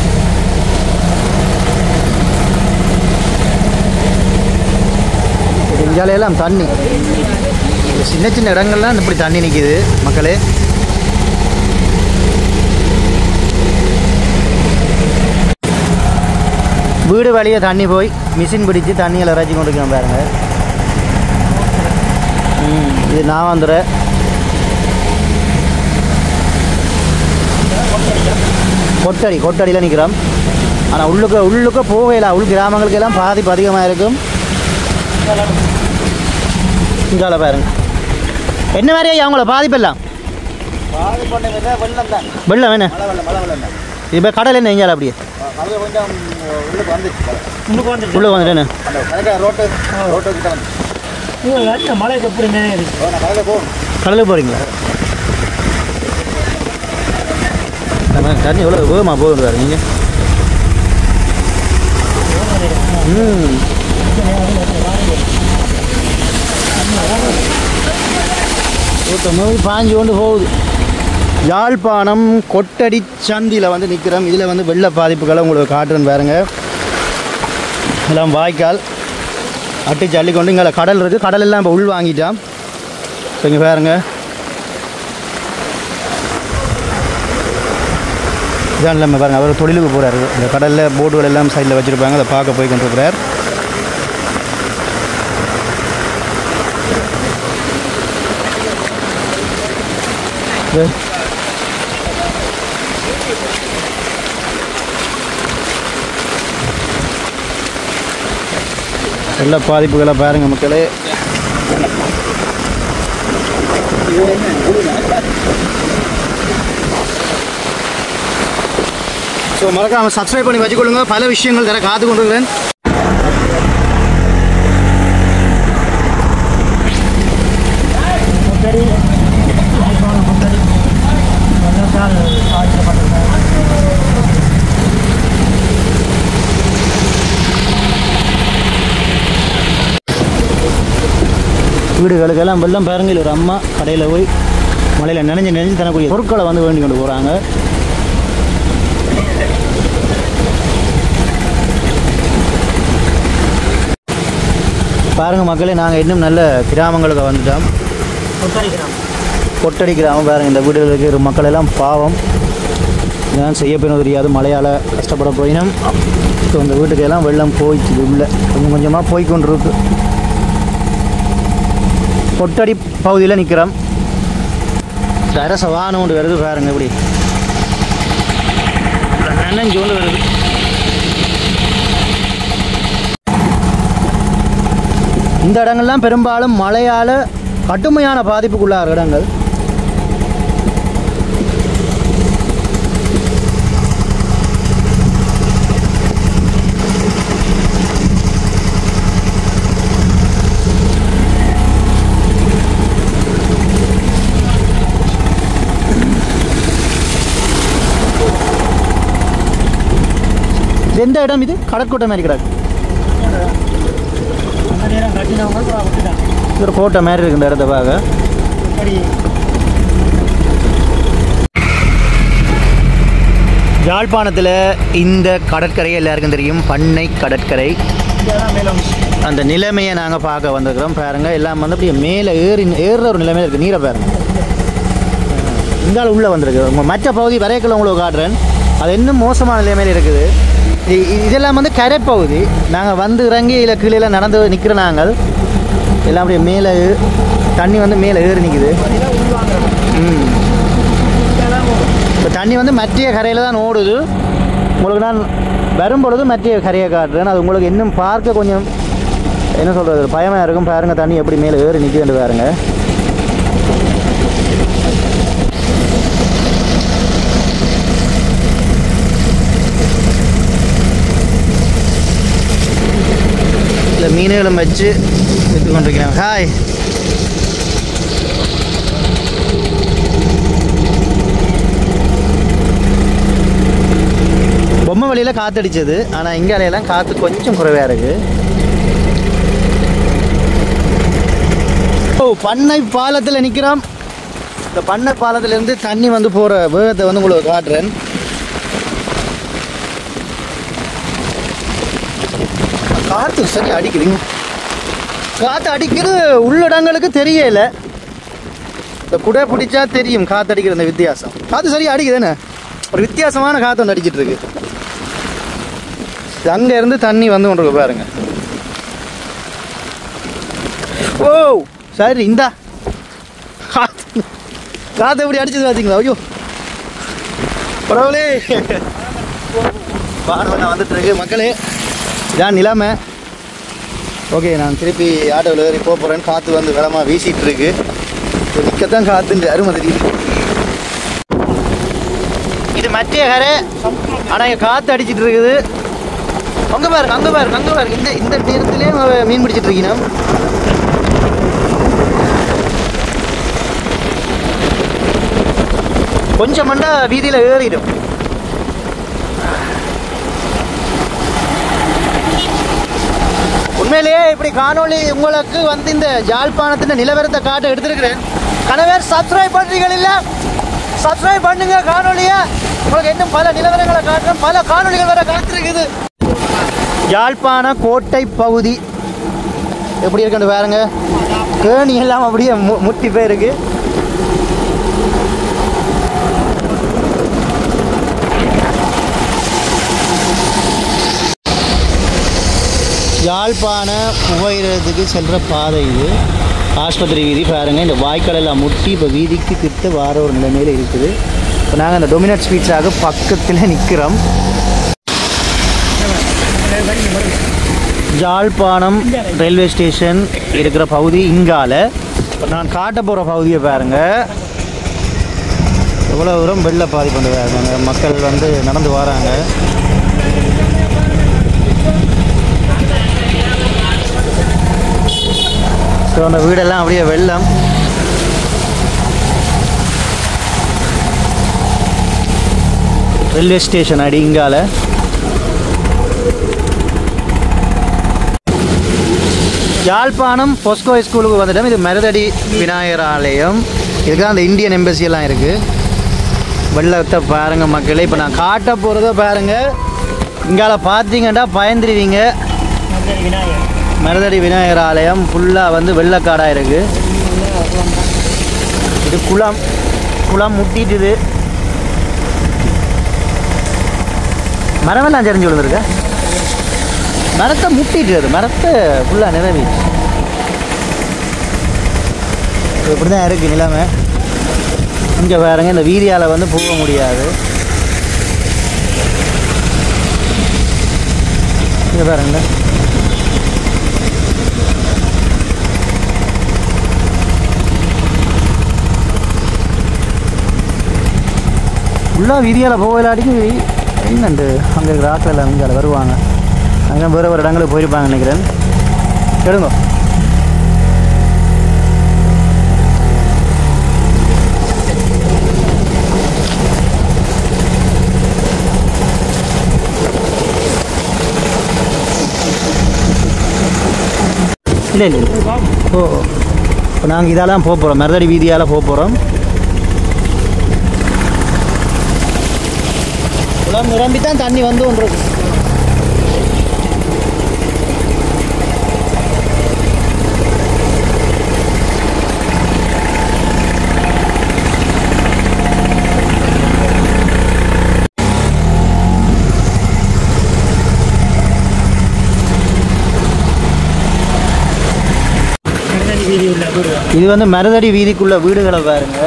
எல்லாம் தண்ணி சின்ன சின்ன இடங்கள்லாம் இப்படி தண்ணி நிற்கிது மக்களே வீடு வழியே தண்ணி போய் மிஷின் பிடிச்சு தண்ணியில் இறச்சி கொண்டு இருக்கோம் பாருங்க ம், இது நான் வந்துடுறேன் கொட்டடி கொட்டடியில் நிற்கிறோம் ஆனால் உள்ளுக்க உள்ளுக்க போகையில் உள் கிராமங்களுக்கு எல்லாம் பாதிப்பு அதிகமாக இருக்கும் இங்கால பாருங்க என்ன மாதிரியா அவங்கள பாதிப்பு எல்லாம் வெள்ளம் என்ன இப்போ கடல் என்ன எங்கேயால அப்படியே அது கொஞ்சம் உள்ளுக்கு வந்துச்சு முன்னுக்கு வந்துருச்சு உள்ளே வந்துட்டேன்னு அந்த கரெக்டாக ரோட்டு ரோட்டு கிட்ட வந்து இந்த மலைக்கு எப்படி மேலே இருக்கு நான் கடையில் போகணும் கடலுக்கு போகிறீங்களா தண்ணி எவ்வளோ வேகமாக போகுது பாரு நீங்கள் ம் ஊற்றமாக பாஞ்சு கொண்டு போகுது யாழ்ப்பாணம் கொட்டடி சந்தியில் வந்து நிற்கிறோம் இதில் வந்து வெள்ள பாதிப்புகளை உங்களுக்கு காட்டுறேன்னு பாருங்க எல்லாம் வாய்க்கால் அட்டிச்சு அள்ளிக்கொண்டு இங்கே கடல் இருக்குது கடல் எல்லாம் இப்போ உள் வாங்கிட்டான் இப்போ இங்கே பாருங்க இதான் நம்ம பாருங்க அவர் தொழிலுக்கு போகிறாரு இந்த கடலில் போட்டுகள் எல்லாம் சைடில் வச்சுருப்பாங்க அதை பார்க்க போய் கொண்டிருக்கிறார் இது. எல்லா பாதிப்புகளை பாருங்க மக்களே ஸோ மறக்காம சப்ஸ்கிரைப் பண்ணி வச்சுக்கொள்ளுங்க பல விஷயங்கள் தர காத்து கொண்டிருக்கிறேன் முட்டடி யாழ்ப்பாணம் முட்டடி வெள்ளத்தால் பாதிக்கப்பட்டிருக்காங்க வீடுகளுக்கெல்லாம் வெள்ளம் பாருங்க இதுல ஒரு அம்மா கடையில் போய் மழையில் நினைஞ்சு நினைஞ்சு தரக்கூடிய பொருட்களை வந்து வேண்டி கொண்டு போகிறாங்க பாருங்க மக்களே நாங்கள் இன்னும் நல்ல கிராமங்களுக்கு வந்துட்டோம் முட்டடி கிராமம் கொட்டடி கிராமம் பாருங்க இந்த வீடுகளுக்கு இருக்கிற மக்கள் எல்லாம் பாவம் இதான் செய்ய போயினும் தெரியாது மழையால் கஷ்டப்பட போயினும் ஸோ இந்த வீட்டுக்கு எல்லாம் வெள்ளம் போயிடுச்சு உள்ள கொஞ்சம் கொஞ்சமாக போய் கொண்டிருக்கு கொட்டடி பகுதியில் நிற்கிறோம் அரச வானம் ஒன்று வருது பாருங்க இப்படி நனைஞ்சு கொண்டு வருது இந்த இடங்கள்லாம் பெரும்பாலும் மழையால் கடுமையான பாதிப்புக்குள்ளாகிற இடங்கள் இது எந்த இடம் இது கடற்கோட்டை மாதிரி கிடக்கு அந்த நேரம் கட்டினவங்க அப்புறம் விட்டுட்டாங்க இது ஒரு கோட்டை மாதிரி இருக்கு இந்த இடத்த பார்க்க முட்டடி யாழ்ப்பாணத்தில் இந்த கடற்கரை எல்லாருக்கும் தெரியும் பண்ணை கடற்கரை இங்கே மேலே வந்துச்சு அந்த நிலைமையை நாங்கள் பார்க்க வந்திருக்கிறோம் பாருங்க எல்லாம் வந்து அப்படியே மேலே ஏறி ஏறுற ஒரு நிலைமையில் இருக்குது நீரை பாருங்க இங்கால உள்ளே வந்திருக்கு உங்க மற்ற பகுதி வரையக்கில் உங்களுக்கு காட்டுறேன் அது இன்னும் மோசமான நிலைமையில் இருக்குது இ- இ- இதெல்லாம் வந்து கரைப்பகுதி நாங்கள் வந்து இறங்கி இல்லை கீழே எல்லாம் நடந்து நிற்கிற நாங்கள் எல்லாம் அப்படியே மேலே ஏ- தண்ணி வந்து மேலே ஏறி நிற்குது ம் இப்போ தண்ணி வந்து மத்திய கரையில் தான் ஓடுது உங்களுக்கு நான் வரும்பொழுது மத்திய கரையை காட்டுறேன் அது உங்களுக்கு இன்னும் பார்க்க கொஞ்சம் என்ன சொல்கிறது பயமாக இருக்கும் பாருங்க தண்ணி எப்படி மேலே ஏறி நிற்குதுன்னு பாருங்க இல்லை மீன்களும் வச்சு விற்று கொண்டிருக்கிறேன் ஹாய் பொம்மை வழியில் காத்தடிச்சது ஆனால் இங்கே அலையெல்லாம் காற்று கொஞ்சம் குறைவாக இருக்கு ஓ பண்ணை பாலத்தில் நிற்கிறோம் இந்த பண்ணை பாலத்திலேருந்து தண்ணி வந்து போகிற வேகத்தை வந்து உங்களுக்கு காட்டுறேன் காற்று சரி அடிக்குதுங்க காற்று அடிக்கிறது உள்ளிடங்களுக்கு தெரியல இந்த குடை பிடிச்சா தெரியும் காற்று அடிக்கிற இந்த வித்தியாசம் காற்று சரியா அடிக்குதுன்னு ஒரு வித்தியாசமான காற்று வந்து அடிச்சிட்டு இருக்கு அங்க இருந்து தண்ணி வந்து கொண்டிருக்கு பாருங்க ஓ சரி இந்தா காத்து காத்து எப்படி அடிச்சது பார்த்தீங்களா ஐயோ பரவாயில்லே வானம் வந்துட்டு இருக்கு மக்களே இதான் நிலைமை ஓகே நான் திருப்பி ஆட்டோவில் ஏறி போக போகிறேன்னு காற்று வந்து வேகமாக வீசிட்டு இருக்கு நிற்கத்தான் காத்துன்ற அருமை தெரியுது இது மத்திய கரை ஆனால் இங்கே காற்று அடிச்சிட்டு இருக்குது அங்கே பாருங்க அங்கே பாருங்க அங்கே பாருங்க இந்த இந்த நேரத்திலே மீன் பிடிச்சிட்டு இருக்கீங்க கொஞ்சம் மண்டா வீதியில் ஏறிடும் உண்மையிலேயே இப்படி காணொளி உங்களுக்கு வந்து இந்த யாழ்ப்பாணத்தின் நிலவரத்தை காட்ட எடுத்திருக்கிறேன் கணவர் சப்ஸ்கிரைப் பண்றீங்க இல்ல சப்ஸ்கிரைப் பண்ணுங்க காணொளியை உங்களுக்கு இன்னும் பல நிலவரங்களை காட்டுறேன் பல காணொளிகள் வர காத்திருக்குது யாழ்ப்பாண கோட்டை பகுதி எப்படி இருக்குன்னு பாருங்க கேணி எல்லாம் அப்படியே மு- முட்டி போயிருக்கு யாழ்ப்பாண புகையிரத்துக்கு செல்கிற பாதை இது ஆஸ்பத்திரி வீதி பாருங்க இந்த வாய்க்கால் எல்லாம் முட்டி இப்போ வீதிக்கு கிட்ட வார ஒரு நிலைமையில் இருக்குது இப்போ நாங்கள் அந்த டொமினட் ஸ்வீட்ஸாக பக்கத்தில் நிற்கிறோம் யாழ்ப்பாணம் ரயில்வே ஸ்டேஷன் இருக்கிற பகுதி இங்கால இப்போ நான் காட்ட போகிற பகுதியை பாருங்க எவ்வளோ தூரம் வெள்ள பாதிப்பு பாருங்க மக்கள் வந்து நடந்து வராங்க ஸோ அந்த வீடெல்லாம் அப்படியே வெள்ளம் ரயில்வே ஸ்டேஷன் அடி இங்கால யாழ்ப்பாணம் பொஸ்கோ ஸ்கூலுக்கு வந்துட்டோம் இது மருதடி விநாயகர் ஆலயம் இதுக்கு அந்த இந்தியன் எம்பசி எல்லாம் இருக்குது வெள்ளத்தை பாருங்கள் மக்களே இப்போ நான் காட்ட போகிறத பாருங்கள் இங்கால பார்த்தீங்கன்னா பயந்துருவீங்க மதுரை விநாயகர் மருதடி விநாயகர் ஆலயம் ஃபுல்லாக வந்து வெள்ளக்காடாக இருக்குது இது குளம் குளம் முட்டிட்டுது மரமெல்லாம் தெரிஞ்சு விழுந்துருக்க மரத்தை முட்டிட்டு அது மரத்தை ஃபுல்லாக நிரவி இப்படி தான் இருக்குது நிலைமை இங்கே பாருங்க இந்த வீதியால் வந்து போக முடியாது இங்கே பாருங்க ஃபுல்லாக வீதியால் போகலாடிக்கு என்னண்டு அங்கே இருக்கிற ஆட்கள் எல்லாம் இங்கே வருவாங்க அங்கே வேறு வேறு இடங்களுக்கு போயிருப்பாங்க நினைக்கிறேன் எடுங்க இல்லை இல்லை இல்லை. ஓ இப்போ நாங்கள் இதெல்லாம் போக போகிறோம் மருதடி வீதியால் போக போகிறோம் குளம் நிரம்பி தான் தண்ணி வந்து ஒன்று கண்ணன் வீதி உள்ள வீடு இது வந்து மருதடி வீதிக்குள்ள வீடுகளை பாருங்க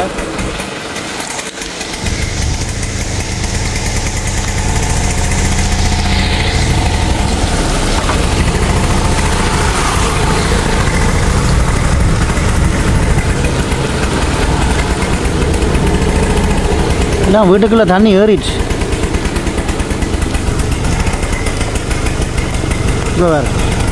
எல்லாம் வீட்டுக்குள்ள தண்ணி ஏறிடுச்சு இப்போ வேறு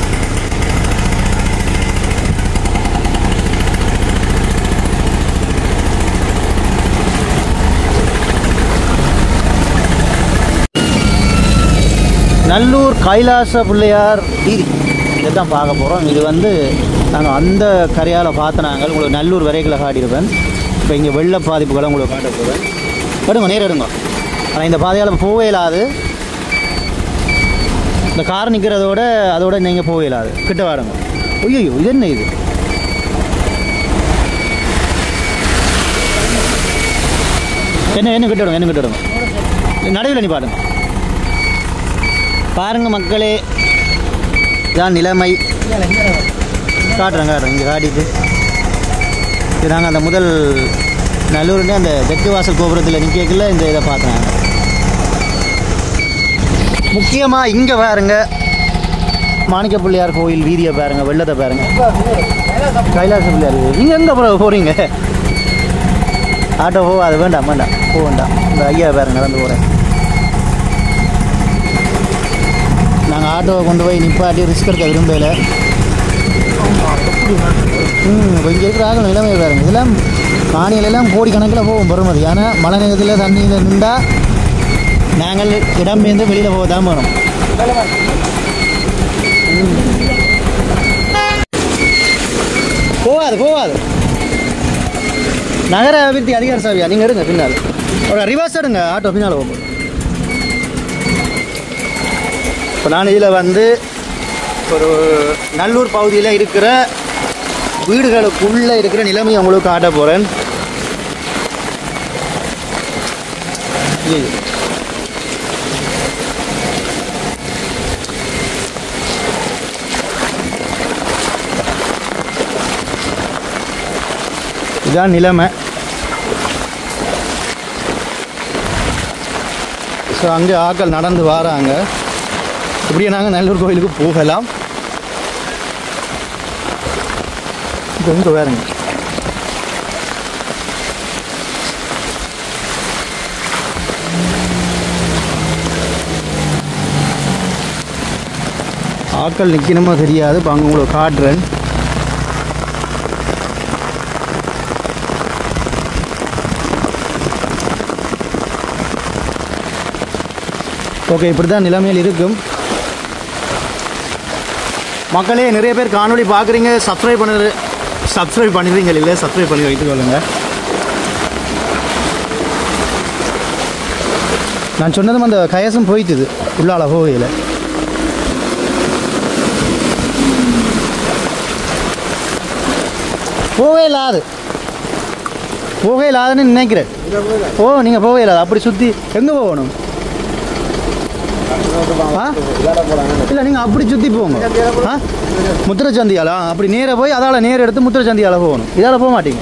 நல்லூர் கைலாச பிள்ளையார் வீதி இதை தான் பார்க்க போகிறோம் இது வந்து நாங்கள் அந்த கரையால் பார்த்த நாங்கள் உங்களுக்கு நல்லூர் வரைகளை காட்டியிருப்பேன் இப்போ இங்கே வெள்ள பாதிப்புகளை உங்களுக்கு காட்ட போகிறேன் எடுங்க நேரம் எடுங்க ஆனால் இந்த பாதையால் போகவே இயலாது இந்த கார் நிற்கிறதோட அதோட நீங்கள் போகவே இயலாது கிட்ட வாருங்க ஐயோ இது என்ன இது என்ன என்ன கிட்ட விடுங்க என்ன கிட்ட விடுங்க நடுவில் நீ பாருங்க பாருங்க மக்களே இதான் நிலைமை காட்டுறேன் காட்டுறேன் இங்கே காட்டிட்டு இது நாங்கள் அந்த முதல் நல்லூர்லேயே அந்த தெற்கு வாசல் கோபுரத்தில் நிற்கல இந்த இதை பார்த்தேன் முக்கியமாக இங்கே பாருங்க மாணிக்க பிள்ளையார் கோயில் வீதியை பாருங்க வெள்ளத்தை பாருங்க கைலாச பிள்ளையார் வீதி. நீங்க எங்கே போகிறீங்க ஆட்டோ போ அது வேண்டாம் வேண்டாம் போ வேண்டாம் இந்த ஐயா பாருங்க நடந்து போகிறேன் நாங்கள் ஆட்டோவை கொண்டு போய் நிப்பாட்டி ரிஸ்க் எடுக்க விரும்பல ம் இப்போ இங்கே இருக்கிற ஆகணும் நிலைமை பாருங்க இதெல்லாம் காணிகளெல்லாம் கோடிக்கணக்கில் போகும் பெறுமதி ஆனால் மழை நேரத்தில் தண்ணியில் நின்றா நாங்கள் இடம்பெயர்ந்து வெளியில் போக தான் வேணும் போகாது போகாது நகர அபிவிருத்தி அதிகார சபையா நீங்கள் எடுங்க பின்னால் ஒரு ரிவர்ஸ் எடுங்க ஆட்டோ பின்னால் போகும் இப்போ நான் இதில் வந்து ஒரு நல்லூர் பகுதியில் இருக்கிற வீடுகளுக்குள்ளே இருக்கிற நிலைமையை உங்களுக்கு காட்ட போகிறேன் இதான் நிலைமை ஸோ அங்கே ஆட்கள் நடந்து வராங்க இப்படியே நாங்கள் நல்லூர் கோயிலுக்கு போகலாம் இப்போ இங்கே வேறுங்க ஆட்கள் நிற்கணுமோ தெரியாது இப்போ அங்கே உங்களுக்கு காட்டுறேன் ஓகே இப்படி தான் நிலைமையில் இருக்கும் மக்களே நிறைய பேர் காணொளி பார்க்குறீங்க சப்ஸ்கிரைப் பண்ணு சப்ஸ்கிரைப் பண்ணிடுறீங்க இல்லை சப்ஸ்கிரைப் பண்ணி வைத்துக் கொள்ளுங்க நான் சொன்னதும் அந்த கயசம் போயிட்டுது உள்ளால போகையில் போகவே இல்லாது போகவே இல்லாதுன்னு நினைக்கிறேன் ஓ நீங்கள் போகவே இல்லாது அப்படி சுற்றி எங்கே போகணும் ஆ இல்லை நீங்கள் அப்படி சுற்றி போங்க ஆ முத்திர சந்தியாலா அப்படி நேராக போய் அதால் நேர எடுத்து முத்திர சந்தியால போகணும் இதால் போக மாட்டீங்க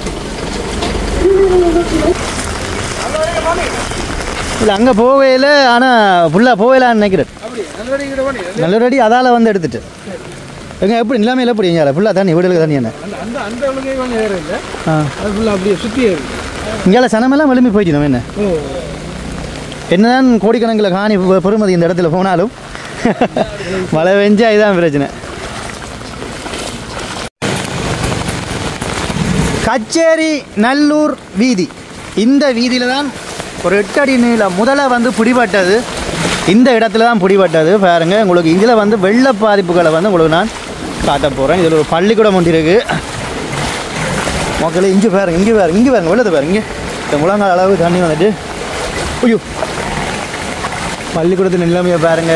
இல்லை அங்கே போகையில் ஆனால் ஃபுல்லாக போகலான்னு நினைக்கிறேன் நல்லபடி அதால் வந்து எடுத்துட்டு எங்க எப்படி நிலைமையில் எப்படி எங்க ஃபுல்லாக தண்ணி வீடுகளுக்கு தண்ணி என்ன அந்த அந்த அந்த ஒழுங்கே கொஞ்சம் நேரம் இல்லை ஆ அது ஃபுல்லாக அப்படியே சுற்றி இருக்கு இங்கே சனமெல்லாம் விளிம்பி போயிட்டு நம்ம என்ன ஓ என்னதான் கோடிக்கணக்கில் காணி பெ- பெறுமதி இந்த இடத்துல போனாலும் மழை பெஞ்சா இதுதான் பிரச்சனை கச்சேரி நல்லூர் வீதி இந்த வீதியில் தான் ஒரு எட்டு அடி நீளம் முதல்ல வந்து பிடிபட்டது இந்த இடத்துல தான் பிடிபட்டது பாருங்க உங்களுக்கு இதில் வந்து வெள்ள பாதிப்புகளை வந்து உங்களுக்கு நான் காட்ட போகிறேன் இதில் ஒரு பள்ளிக்கூடம் ஒன்று இருக்குது மக்களே இங்கே பாருங்க இங்கே பாருங்க இங்கே பாருங்க வெள்ளத்தை பாருங்க இங்கே இந்த முழங்கால் அளவு தண்ணி வந்துட்டு ஐயோ பள்ளிக்கூடத்தின் நிலைமையை பாருங்க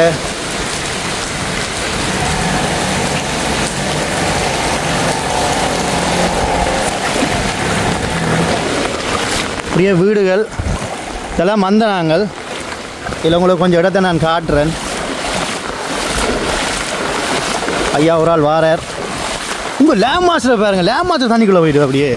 பெரிய வீடுகள் இதெல்லாம் மந்தனாங்கள் இதில் உங்களுக்கு கொஞ்சம் இடத்த நான் காட்டுறேன் ஐயா ஒரு ஆள் வாரார் உங்கள் லேம் மாஸ்டர் பாருங்க லேம் மாஸ்டர் தண்ணிக்குள்ளே போயிட்டு அப்படியே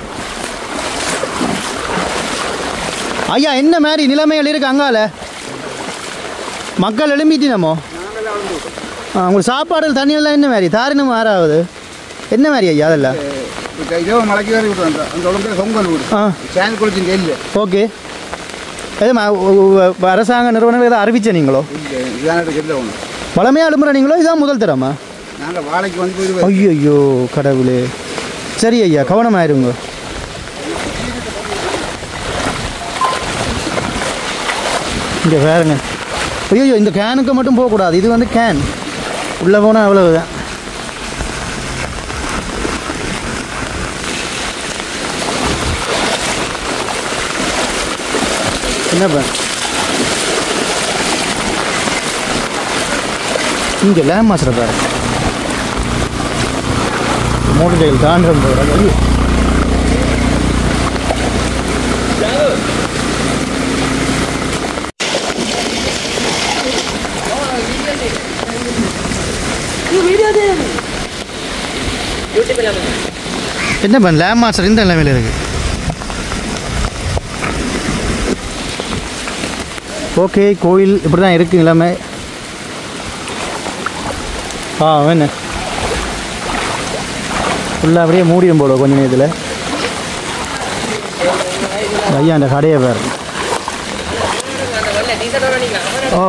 ஐயா என்ன மாதிரி நிலைமைகள் இருக்கு அங்கால மக்கள் எழும்பிட்டினமோ ஆ உங்களுக்கு சாப்பாடு தண்ணியெல்லாம் என்ன மாதிரி தாரினம் ஆறாவது என்ன மாதிரி ஐயா அதெல்லாம் இதோ மலைக்கு வேறு விட்டு வந்தோம் அந்த உடம்பு பொங்கல் வீடு ஆ சேனல் குளிச்சு இல்லை ஓகே எது ம- ஒ- ஒ- அரசாங்க நிறுவனங்கள் எதாவது அறிவிச்ச நீங்களோ இதான இல்லை ஒன்று வளமையாக எழும்புற நீங்களோ இதான் முதல் தரமா நாங்கள் வாழைக்கு வந்து போயிடுவோம் ஐயோ ஐயோ கடவுளே சரி ஐயா கவனமாயிருங்க இங்கே வேறுங்க ஐயோ இந்த கேனுக்கு மட்டும் போகக்கூடாது இது வந்து கேன் உள்ளே போனால் அவ்வளவுதான் என்னப்பா இங்கே லேம் மாஸ்டர் பாரு மோட்டர் சைக்கிள் தாண்டம் போகிறாங்க ஐயோ என்ன பண்ண லேம் மாஸ்டர் இந்த நிலைமையில் இருக்கு ஓகே கோயில் இப்படி தான் இருக்கு நிலைமை ஆ என்ன ஃபுல்லாக அப்படியே மூடிடும் போல கொஞ்ச நேரத்தில் ஐயா அந்த கடையை பேர் ஓ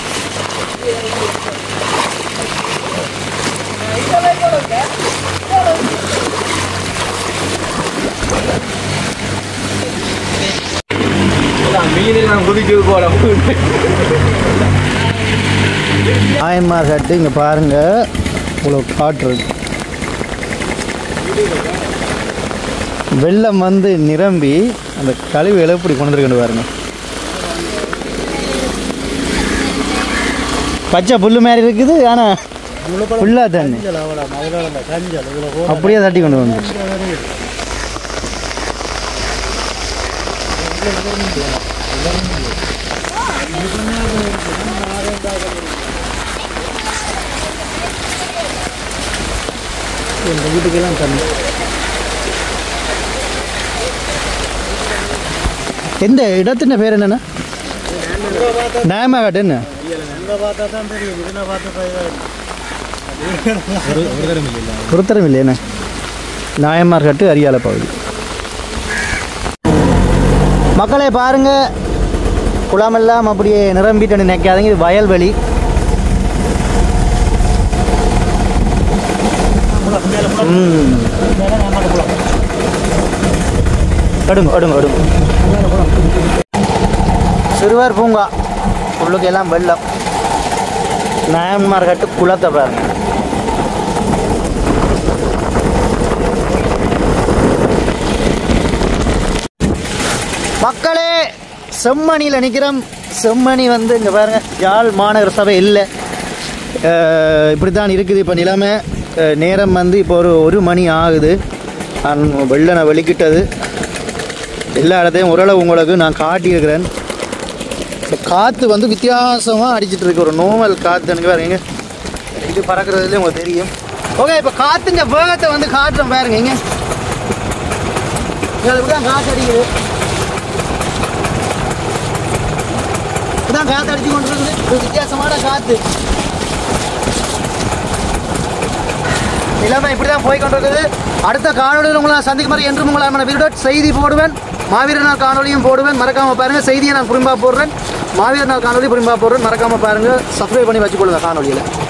ஆயன்மார் கட்டு இங்கே பாருங்கள் இவ்வளோ காற்று இருக்கு வெள்ளம் வந்து நிரம்பி அந்த கழிவுகளை இப்படி கொண்டு வந்துருக்கணும் பாருங்க பச்சை புல்லு மாதிரி இருக்குது ஆனால் ஃபுல்லாக தண்ணி அப்படியே தட்டி கொண்டு வந்து இந்த வீட்டுக்கெல்லாம் தண்ணி எந்த இடத்தின் பேர் என்னண்ணா நாயமாகாட்டு என்ன ஒருத்தரம் இல்லையண்ணே நாயமார் கட்டு அரியால பகுதி மக்களே பாருங்க குளமெல்லாம் அப்படியே நிரம்பிட்டு நினைக்காதீங்க இது வயல்வெளி ம் அடுங்க அடுங்க அடுங்க சிறுவர் பூங்கா உள்ளுக்கு எல்லாம் வெள்ளம் நாயன்மார் கட்டு குளத்தை பாருங்க மக்களே செம்மணியில் நிற்கிறோம் செம்மணி வந்து இங்கே பாருங்க யாழ் மாநகர சபை இல்லை இப்படி தான் இருக்குது இப்போ நிலைமை அஹ், நேரம் வந்து இப்போ ஒரு ஒரு மணி ஆகுது நான் வெள்ளை நான் வெளிக்கிட்டது எல்லா இடத்தையும் ஓரளவு உங்களுக்கு நான் காட்டியிருக்கிறேன் இப்போ காற்று வந்து வித்தியாசமாக அடிச்சிட்டு இருக்கு ஒரு நோமல் காற்று எனக்கு பாருங்க இது பறக்கிறதுல உங்களுக்கு தெரியும் ஓகே இப்போ காற்றுங்க வேகத்தை வந்து காட்டுறோம் பாருங்க இங்க இங்க இப்படி தான் காற்று அடிக்குது இப்படிதான் காற்று அடிச்சு கொண்டு இருக்குது ஒரு வித்தியாசமான காற்று நிலைமை இப்படி தான் போய் கொண்டிருக்குது அடுத்த காணொலியில் உங்களை நான் சந்திக்கும் மாதிரி என்று உங்களான வீடியோ செய்தி போடுவேன் மாவீரர் நாள் காணொலியும் போடுவேன் மறக்காம பாருங்க செய்தியை நான் புரிம்பா போடுறேன் மாவீரர் நாள் காணொலி புரிம்பா போடுறேன் மறக்காம பாருங்க சப்ஸ்கிரைப் பண்ணி வச்சுக்கொள்ளுங்க காணொலியில்